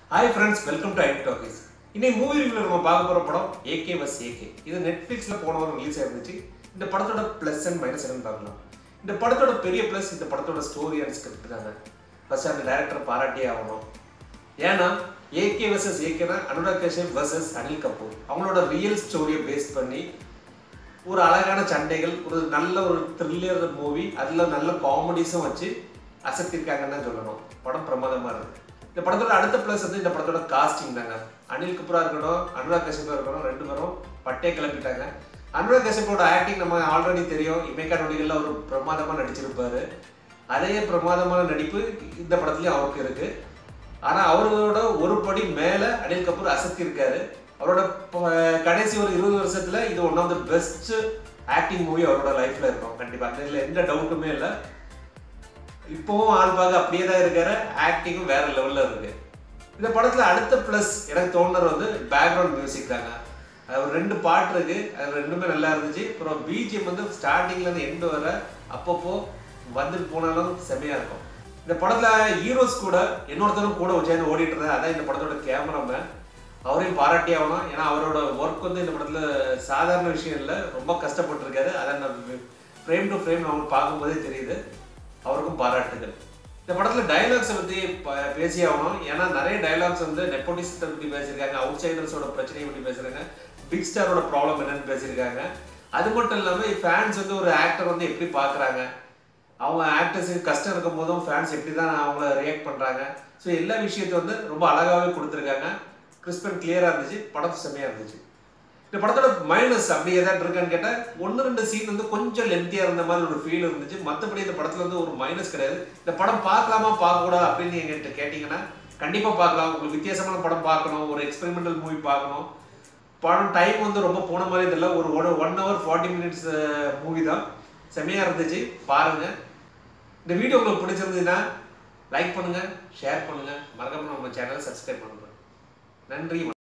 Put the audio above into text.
hi friends welcome to IT talkies இன்னைக்கு movie ரிவ்யூல நம்ம பார்க்க போற படம் ஏகே வஸ் ஏகே இது நெட்ஃபிளிக்ஸ்ல போன வாரம் ரிலீஸ் ஆயிருந்துச்சு இந்த படத்தோட ப்ளஸ் அண்ட் மைனஸ் என்னன்னு பார்க்கலாம் இந்த படத்தோட பெரிய ப்ளஸ் இந்த படத்தோட ஸ்டோரி அண்ட் ஸ்கிரிப்ட் தாங்க ஃபர்ஸ்ட் அந்த டேரக்டர் பாராட்டியே ஆகணும் ஏன்னா ஏகே வர்சஸ் ஏகேனா அனுராக் கஷ்யப் வர்சஸ் அனில் கபூர் அவங்களோட ரியல் ஸ்டோரியை பேஸ் பண்ணி ஒரு அழகான சண்டைகள் ஒரு நல்ல ஒரு த்ரில்லர் மூவி அதில் நல்ல காமெடிஸும் வச்சு அசத்திருக்காங்கன்னு தான் சொல்லணும் படம் பிரமாதமாக இருக்கு இந்த படத்தோட அடுத்த ப்ளஸ் வந்து இந்த படத்தோட காஸ்டிங் தாங்க அனில் கபூரா இருக்கட்டும் அனுராக் கஷ்யப்பா இருக்கட்டும் ரெண்டு பேரும் பட்டே கிளப்பிட்டாங்க அனுராக் கஷ்யப்போட ஆக்டிங் நம்ம ஆல்ரெடி தெரியும் இமைக்கா நொடிகளில் ஒரு பிரமாதமாக நடிச்சிருப்பாரு அதே பிரமாதமான நடிப்பு இந்த படத்துலயும் அவருக்கு இருக்கு ஆனா அவரோட ஒரு படி மேல அனில் கபூர் அசத்தி இருக்காரு அவரோட ப- கடைசி ஒரு இருபது வருஷத்துல இது one of the best acting movie அவரோட லைஃப்ல இருக்கும் கண்டிப்பா அதுல எந்த டவுட்டுமே இல்லை இப்போவும் ஆள் பார்க்க அப்படியே தான் இருக்காரு ஆக்டிங்கும் வேற லெவல்ல இருக்கு இந்த படத்துல அடுத்த ப்ளஸ் எனக்கு தோணுறது வந்து பேக்ரவுண்ட் மியூசிக் தாங்க அது ஒரு ரெண்டு பாட்டு இருக்கு அது ரெண்டுமே நல்லா இருந்துச்சு அப்புறம் பிஜிஎம் வந்து ஸ்டார்டிங்ல இருந்து எண்டு வர அப்பப்போ வந்துட்டு போனாலும் செமையா இருக்கும் இந்த படத்துல ஹீரோஸ் கூட இன்னொருத்தரும் கூட சேர்ந்து ஓடிட்டு இருந்தா அதான் இந்த படத்தோட கேமராமேன் அவரையும் பாராட்டி ஆகணும் ஏன்னா அவரோட ஒர்க் வந்து இந்த படத்துல சாதாரண விஷயம் இல்லை ரொம்ப கஷ்டப்பட்டிருக்காரு அதை நான் ஃப்ரேம் டு ஃப்ரேம் நம்ம பார்க்கும்போதே தெரியுது அவருக்கும் பாராட்டுகள் இந்த படத்துல டயலாக்ஸை பத்தி ப- பேசி ஆகணும் ஏன்னா நிறைய டயலாக்ஸ் வந்து நெப்போட்டிசத்தை பத்தி பேசியிருக்காங்க அவுட் சைடர்ஸோட பிரச்சனையை பத்தி பேசுறாங்க பிக் ஸ்டாரோட ப்ராப்ளம் என்னன்னு பேசியிருக்காங்க அது மட்டும் இல்லாம ஃபேன்ஸ் வந்து ஒரு ஆக்டர் வந்து எப்படி பார்க்கறாங்க அவங்க ஆக்டர்ஸுக்கு கஷ்டம் இருக்கும் போதும் ஃபேன்ஸ் எப்படி தான் அவங்கள ரியாக்ட் பண்றாங்க ஸோ எல்லா விஷயத்தை வந்து ரொம்ப அழகாவே கொடுத்துருக்காங்க கிறிஸ்பன் கிளியரா இருந்துச்சு படம் செம்மையா இருந்துச்சு இந்த படத்தோட மைனஸ் அப்படி ஏதாவது இருக்கான்னு கேட்டா ஒன்று ரெண்டு சீன் வந்து கொஞ்சம் லென்த்தியா இருந்த மாதிரி ஒரு ஃபீல் இருந்துச்சு மற்றபடி இந்த படத்துல வந்து ஒரு மைனஸ் கிடையாது இந்த படம் பார்க்கலாமா பார்க்கக்கூடாது அப்படின்னு எங்கிட்ட கேட்டிங்கன்னா கண்டிப்பா பார்க்கலாம் உங்களுக்கு வித்தியாசமான படம் பார்க்கணும் ஒரு எக்ஸ்பெரிமெண்டல் மூவி பார்க்கணும் படம் டைம் வந்து ரொம்ப போன மாதிரி தெரியல ஒரு one one hour forty minutes movie தான் செமையா இருந்துச்சு பாருங்க இந்த வீடியோ உங்களுக்கு பிடிச்சிருந்ததுன்னா லைக் பண்ணுங்க ஷேர் பண்ணுங்க மறக்காம நம்ம சேனலை சப்ஸ்கிரைப் பண்ணுங்க நன்றி